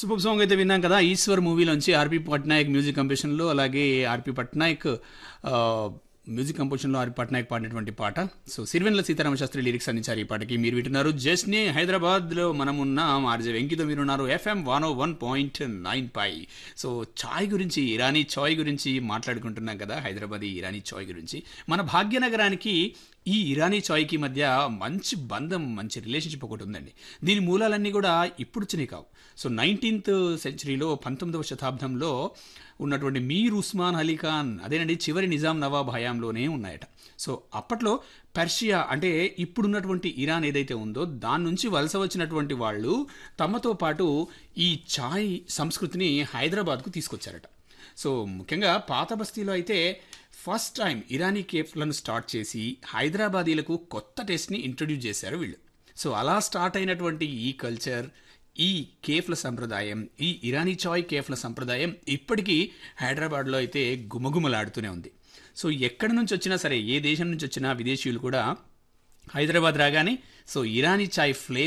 super song అయితే విన్నాం కదా ఈశ్వర్ మూవీలోంచి ఆర్పి పట్నాయక్ మ్యూజిక్ కంపోజిషన్లో అలాగే ఆర్పి పట్నాయక్ ఆ, మ్యూజిక్ కంపోజిషన్లో ఆర్పి పట్నాయక్ పాడినటువంటి పాట సో సిరివెన్ల సీతారామ శాస్త్రి లిరిక్స్ అందించారు ఈ పాటకి మీరు వింటున్నారు జస్ట్ని హైదరాబాద్లో మనం ఉన్నాం ఆర్జే వెంకితో మీరున్నారు FM one one point nine పై సో చాయ్ గురించి ఇరానీ చాయ్ గురించి మాట్లాడుకుంటున్నాం కదా హైదరాబాద్ ఇరానీ చాయ్ గురించి మన భాగ్యనగరానికి ఈ ఇరానీ చాయ్కి మధ్య మంచి బంధం మంచి రిలేషన్షిప్ ఒకటి ఉందండి దీని మూలాలన్నీ కూడా ఇప్పుడు వచ్చినాయి కావు సో నైన్టీన్త్ సెంచరీలో పంతొమ్మిదవ శతాబ్దంలో ఉన్నటువంటి మీర్ ఉస్మాన్ అలీ ఖాన్ అదేనండి చివరి నిజాం నవాబ్ హయాంలోనే ఉన్నాయట సో అప్పట్లో పర్షియా అంటే ఇప్పుడున్నటువంటి ఇరాన్ ఏదైతే ఉందో దాని నుంచి వలస వచ్చినటువంటి వాళ్ళు తమతో పాటు ఈ చాయ్ సంస్కృతిని హైదరాబాద్కు తీసుకొచ్చారట సో ముఖ్యంగా పాత బస్తీలో అయితే ఫస్ట్ టైం ఇరానీ కేఫ్లను స్టార్ట్ చేసి హైదరాబాదీలకు కొత్త టేస్ట్ని ఇంట్రడ్యూస్ చేశారు వీళ్ళు సో అలా స్టార్ట్ అయినటువంటి ఈ కల్చర్ ఈ కేఫ్ల సంప్రదాయం ఈ ఇరానీ చాయ్ కేఫ్ల సంప్రదాయం ఇప్పటికీ హైదరాబాద్లో అయితే గుమగుమలాడుతూనే ఉంది సో ఎక్కడి నుంచి వచ్చినా సరే ఏ దేశం నుంచి వచ్చినా విదేశీయులు కూడా హైదరాబాద్ రాగానే సో ఇరానీ చాయ్ ఫ్లేవర్